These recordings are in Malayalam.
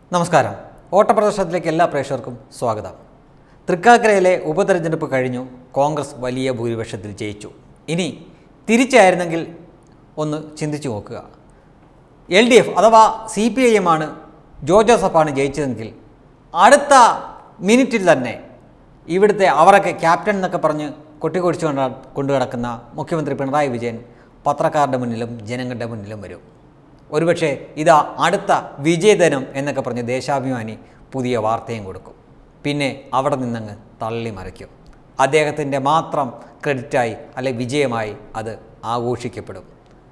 നമസ്കാരം ഓട്ടപ്രദർശനത്തിലേക്ക് എല്ലാ പ്രേക്ഷകർക്കും സ്വാഗതം തൃക്കാക്കരയിലെ ഉപതെരഞ്ഞെടുപ്പ് കഴിഞ്ഞു കോൺഗ്രസ് വലിയ ഭൂരിപക്ഷത്തിൽ ജയിച്ചു ഇനി തിരിച്ചായിരുന്നെങ്കിൽ ഒന്ന് ചിന്തിച്ചു നോക്കുക എൽ ഡി എഫ് അഥവാ സി പി ഐ എം ആണ് ജോ ജോസഫാണ് ജയിച്ചതെങ്കിൽ അടുത്ത മിനിറ്റിൽ തന്നെ ഇവിടുത്തെ അവരൊക്കെ ക്യാപ്റ്റൻ എന്നൊക്കെ പറഞ്ഞ് കൊട്ടിക്കൊടിച്ചു കൊണ്ട് കൊണ്ടു കിടക്കുന്ന മുഖ്യമന്ത്രി പിണറായി വിജയൻ പത്രക്കാരുടെ മുന്നിലും ജനങ്ങളുടെ മുന്നിലും വരും ഒരുപക്ഷെ ഇതാ അടുത്ത വിജയദിനം എന്നൊക്കെ പറഞ്ഞ് ദേശാഭിമാനി പുതിയ വാർത്തയും കൊടുക്കും പിന്നെ അവിടെ നിന്നങ്ങ് തള്ളി മറിക്കും അദ്ദേഹത്തിൻ്റെ മാത്രം ക്രെഡിറ്റായി അല്ലെ വിജയമായി അത് ആഘോഷിക്കപ്പെടും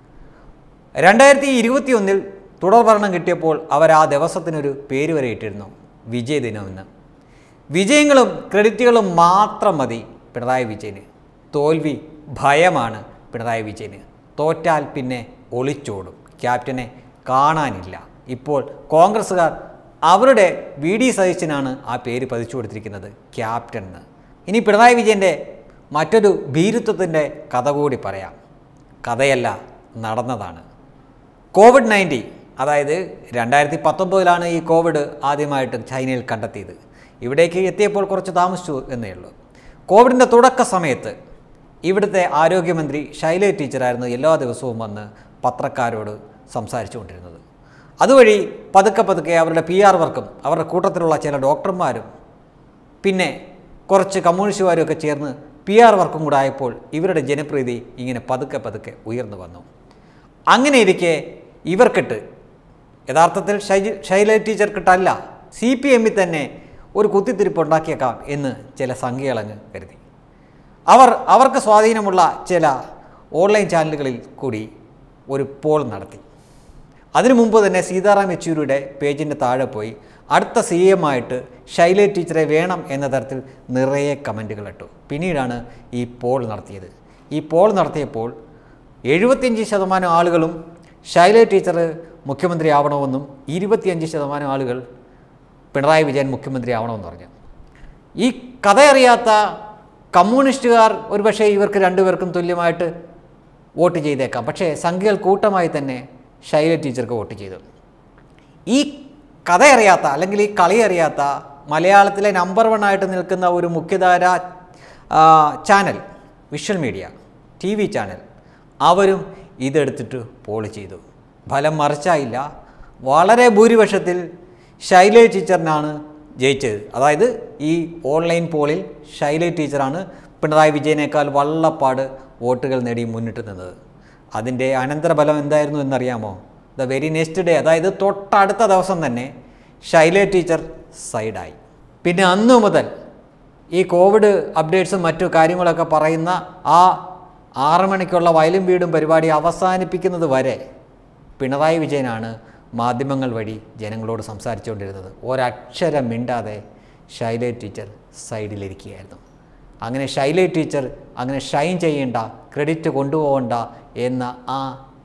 രണ്ടായിരത്തി ഇരുപത്തിയൊന്നിൽ തുടർ ഭരണം കിട്ടിയപ്പോൾ അവർ ആ ദിവസത്തിനൊരു പേര് വരെ ഇട്ടിരുന്നു വിജയദിനമെന്ന് വിജയങ്ങളും ക്രെഡിറ്റുകളും മാത്രം മതി പിണറായി വിജയന് തോൽവി ഭയമാണ് പിണറായി വിജയന് തോറ്റാൽ പിന്നെ ഒളിച്ചോടും ക്യാപ്റ്റനെ കാണാനില്ല ഇപ്പോൾ കോൺഗ്രസ്സുകാർ അവരുടെ വി ഡി സതീശനാണ് ആ പേര് പതിച്ചു കൊടുത്തിരിക്കുന്നത് ക്യാപ്റ്റൻ എന്ന് ഇനി പിണറായി വിജയൻ്റെ മറ്റൊരു ഭീരുത്വത്തിൻ്റെ കഥ കൂടി പറയാം കഥയല്ല നടന്നതാണ് കോവിഡ് നയൻറ്റീൻ അതായത് രണ്ടായിരത്തി പത്തൊമ്പതിലാണ് ഈ കോവിഡ് ആദ്യമായിട്ട് ചൈനയിൽ കണ്ടെത്തിയത് ഇവിടേക്ക് എത്തിയപ്പോൾ കുറച്ച് താമസിച്ചു എന്നേ ഉള്ളൂ കോവിഡിൻ്റെ തുടക്ക സമയത്ത് ഇവിടുത്തെ ആരോഗ്യമന്ത്രി ശൈല ടീച്ചറായിരുന്നു എല്ലാ ദിവസവും വന്ന് പത്രക്കാരോട് സംസാരിച്ചുകൊണ്ടിരുന്നത് അതുവഴി പതുക്കെ പതുക്കെ അവരുടെ പി ആർ വർക്കും അവരുടെ കൂട്ടത്തിലുള്ള ചില ഡോക്ടർമാരും പിന്നെ കുറച്ച് കമ്മ്യൂണിസ്റ്റുകാരും ഒക്കെ ചേർന്ന് പി ആർ വർക്കും കൂടെ ആയപ്പോൾ ഇവരുടെ ജനപ്രീതി ഇങ്ങനെ പതുക്കെ പതുക്കെ ഉയർന്നു വന്നു അങ്ങനെ ഇരിക്കെ ഇവർക്കിട്ട് യഥാർത്ഥത്തിൽ ഷൈ ശൈല ടീച്ചർക്കിട്ടല്ല സി പി എമ്മിൽ തന്നെ ഒരു കുത്തിത്തിരിപ്പ് ഉണ്ടാക്കിയേക്കാം എന്ന് ചില സംഖ്യകളങ്ങ് കരുതി അവർ അവർക്ക് സ്വാധീനമുള്ള ചില ഓൺലൈൻ ചാനലുകളിൽ കൂടി ഒരു പോൾ നടത്തി അതിനു മുമ്പ് തന്നെ സീതാറാം യെച്ചൂരിയുടെ പേജിൻ്റെ താഴെ പോയി അടുത്ത സി എം ആയിട്ട് ശൈല ടീച്ചറെ വേണം എന്ന തരത്തിൽ നിറയെ കമൻറ്റുകൾ ഇട്ടു പിന്നീടാണ് ഈ പോൾ നടത്തിയത് ഈ പോൾ നടത്തിയപ്പോൾ എഴുപത്തിയഞ്ച് ശതമാനം ആളുകളും ശൈല ടീച്ചർ മുഖ്യമന്ത്രി ആവണമെന്നും ഇരുപത്തിയഞ്ച് ശതമാനം ആളുകൾ പിണറായി വിജയൻ മുഖ്യമന്ത്രി ആവണമെന്ന് പറഞ്ഞു ഈ കഥയറിയാത്ത കമ്മ്യൂണിസ്റ്റുകാർ ഒരുപക്ഷെ ഇവർക്ക് രണ്ടുപേർക്കും തുല്യമായിട്ട് വോട്ട് ചെയ്തേക്കാം പക്ഷേ സംഖ്യകൾ കൂട്ടമായി തന്നെ ശൈല ടീച്ചർക്ക് വോട്ട് ചെയ്തു ഈ കഥയറിയാത്ത അല്ലെങ്കിൽ ഈ കളി അറിയാത്ത മലയാളത്തിലെ നമ്പർ വൺ ആയിട്ട് നിൽക്കുന്ന ഒരു മുഖ്യധാര ആ, channel visual media T V channel അവരും ഇതെടുത്തിട്ട് പോൾ ചെയ്തു ഫലം മറിച്ചായില്ല വളരെ ഭൂരിപക്ഷത്തിൽ ശൈല ടീച്ചറിനാണ് ജയിച്ചത് അതായത് ഈ ഓൺലൈൻ പോളിൽ ശൈല ടീച്ചറാണ് പിണറായി വിജയനേക്കാൾ വള്ളപ്പാട് വോട്ടുകൾ നേടി മുന്നിട്ട് നിന്നത് അതിൻ്റെ അനന്തരഫലം എന്തായിരുന്നു എന്നറിയാമോ ദ വെരി നെക്സ്റ്റ് ഡേ അതായത് തൊട്ടടുത്ത ദിവസം തന്നെ ശൈല ടീച്ചർ സൈഡായി പിന്നെ അന്നു മുതൽ ഈ കോവിഡ് അപ്ഡേറ്റ്സും മറ്റു കാര്യങ്ങളൊക്കെ പറയുന്ന ആ ആറ് മണിക്കുള്ള വയലും വീടും പരിപാടി അവസാനിപ്പിക്കുന്നത് വരെ പിണറായി വിജയനാണ് മാധ്യമങ്ങൾ വഴി ജനങ്ങളോട് സംസാരിച്ചുകൊണ്ടിരുന്നത് ഒരക്ഷരം മിണ്ടാതെ ശൈല ടീച്ചർ സൈഡിലിരിക്കുകയായിരുന്നു അങ്ങനെ ശൈല ടീച്ചർ അങ്ങനെ ഷൈൻ ചെയ്യേണ്ട ക്രെഡിറ്റ് കൊണ്ടുപോകണ്ട എന്ന ആ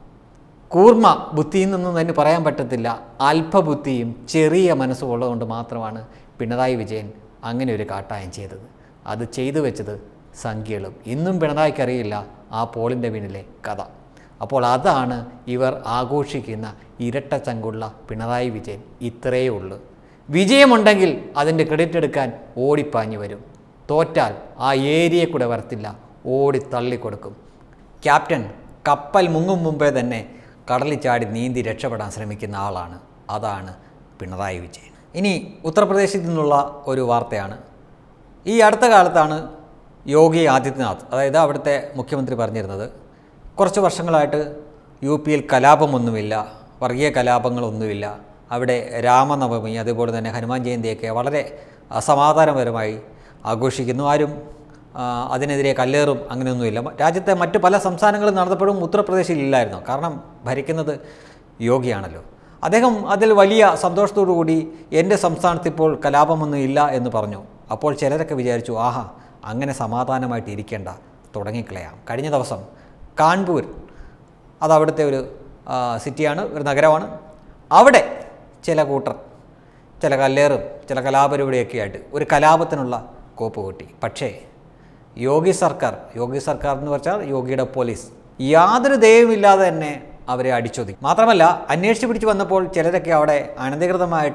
കൂർമ്മ ബുദ്ധിയിൽ നിന്നും തന്നെ പറയാൻ പറ്റത്തില്ല അല്പബുദ്ധിയും ചെറിയ മനസ്സും ഉള്ളതുകൊണ്ട് മാത്രമാണ് പിണറായി വിജയൻ അങ്ങനെ ഒരു കാട്ടായം ചെയ്തത് അത് ചെയ്തു വെച്ചത് സംഖ്യകളും ഇന്നും പിണറായിക്ക് അറിയില്ല ആ പോളിൻ്റെ പിന്നിലെ കഥ അപ്പോൾ അതാണ് ഇവർ ആഘോഷിക്കുന്ന ഇരട്ട ചങ്കുള്ള പിണറായി വിജയൻ ഇത്രയേ ഉള്ളൂ വിജയമുണ്ടെങ്കിൽ അതിൻ്റെ ക്രെഡിറ്റ് എടുക്കാൻ ഓടിപ്പാഞ്ഞു വരും തോറ്റാൽ ആ ഏരിയയെ കൂടെ വരത്തില്ല ഓടി തള്ളിക്കൊടുക്കും ക്യാപ്റ്റൻ കപ്പൽ മുങ്ങും മുമ്പേ തന്നെ കടലിൽ ചാടി നീന്തി രക്ഷപ്പെടാൻ ശ്രമിക്കുന്ന ആളാണ് അതാണ് പിണറായി വിജയൻ ഇനി ഉത്തർപ്രദേശിൽ നിന്നുള്ള ഒരു വാർത്തയാണ് ഈ അടുത്ത കാലത്താണ് യോഗി ആദിത്യനാഥ് അതായത് അവിടുത്തെ മുഖ്യമന്ത്രി പറഞ്ഞിരുന്നത് കുറച്ച് വർഷങ്ങളായിട്ട് യു പിയിൽ കലാപമൊന്നുമില്ല വർഗീയ കലാപങ്ങളൊന്നുമില്ല അവിടെ രാമനവമി അതുപോലെ തന്നെ ഹനുമാൻ ജയന്തിയൊക്കെ വളരെ സമാധാനപരമായി ആഘോഷിക്കുന്നു ആരും ആ, അതിനെതിരെ കല്ലേറും അങ്ങനെയൊന്നുമില്ല മ- രാജ്യത്തെ മറ്റ് പല സംസ്ഥാനങ്ങളും നടന്നപ്പോഴും ഉത്തർപ്രദേശിൽ ഇല്ലായിരുന്നു കാരണം ഭരിക്കുന്നത് യോഗിയാണല്ലോ അദ്ദേഹം അതിൽ വലിയ സന്തോഷത്തോടു കൂടി എൻ്റെ സംസ്ഥാനത്ത് ഇപ്പോൾ കലാപമൊന്നും ഇല്ല എന്ന് പറഞ്ഞു അപ്പോൾ ചിലരൊക്കെ വിചാരിച്ചു ആഹാ അങ്ങനെ സമാധാനമായിട്ട് ഇരിക്കേണ്ട തുടങ്ങിക്കളയാം കഴിഞ്ഞ ദിവസം കാൺപൂർ അത് അവിടുത്തെ ഒരു ആ, സിറ്റിയാണ് ഒരു നഗരമാണ് അവിടെ ചില കൂട്ടർ ചില കല്ലേറും ചില കലാപരിപാടിയൊക്കെ ആയിട്ട് ഒരു കലാപത്തിനുള്ള കോപ്പ് കൂട്ടി പക്ഷേ യോഗി സർക്കാർ യോഗി സർക്കാർ എന്ന് വെച്ചാൽ യോഗിയുടെ പോലീസ് യാതൊരു ദയവുമില്ലാതെ തന്നെ അവരെ അടിച്ചൊതുക്കി മാത്രമല്ല അന്വേഷിച്ച് പിടിച്ച് വന്നപ്പോൾ ചിലരൊക്കെ അവിടെ അനധികൃതമായിട്ട്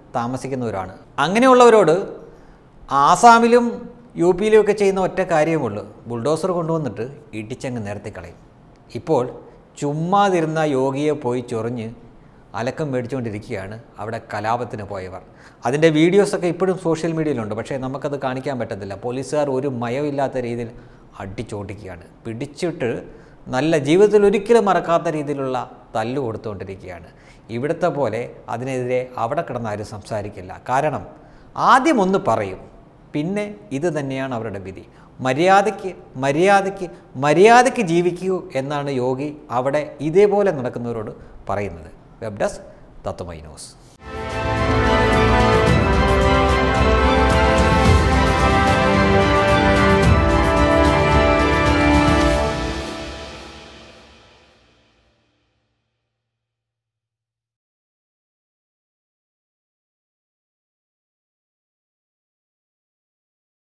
താമസിക്കുന്നവരാണ് അങ്ങനെയുള്ളവരോട് ആസാമിലും യു പിയിലും ഒക്കെ ചെയ്യുന്ന ഒറ്റ കാര്യമുള്ളൂ ബുൾഡോസർ കൊണ്ടുവന്നിട്ട് ഇടിച്ചങ്ങ് നിരത്തി കളയും ഇപ്പോൾ ചുമ്മാതിരുന്ന യോഗിയെ പോയി ചൊറിഞ്ഞ് അലക്കം മേടിച്ചുകൊണ്ടിരിക്കുകയാണ് അവിടെ കലാപത്തിന് പോയവർ അതിൻ്റെ വീഡിയോസൊക്കെ ഇപ്പോഴും സോഷ്യൽ മീഡിയയിലുണ്ട് പക്ഷേ നമുക്കത് കാണിക്കാൻ പറ്റത്തില്ല പോലീസുകാർ ഒരു മയമില്ലാത്ത രീതിയിൽ അടിച്ചോടിക്കുകയാണ് പിടിച്ചിട്ട് നല്ല ജീവിതത്തിൽ ഒരിക്കലും മറക്കാത്ത രീതിയിലുള്ള തല്ല് കൊടുത്തുകൊണ്ടിരിക്കുകയാണ് ഇവിടുത്തെ പോലെ അതിനെതിരെ അവിടെ കിടന്നാരും സംസാരിക്കില്ല കാരണം ആദ്യം ഒന്ന് പറയും പിന്നെ ഇത് തന്നെയാണ് അവരുടെ വിധി മര്യാദയ്ക്ക് മര്യാദയ്ക്ക് മര്യാദയ്ക്ക് ജീവിക്കൂ എന്നാണ് യോഗി അവിടെ ഇതേപോലെ നടക്കുന്നവരോട് പറയുന്നത് വെബ് ഡെസ്ക് തത്വമൈ ന്യൂസ്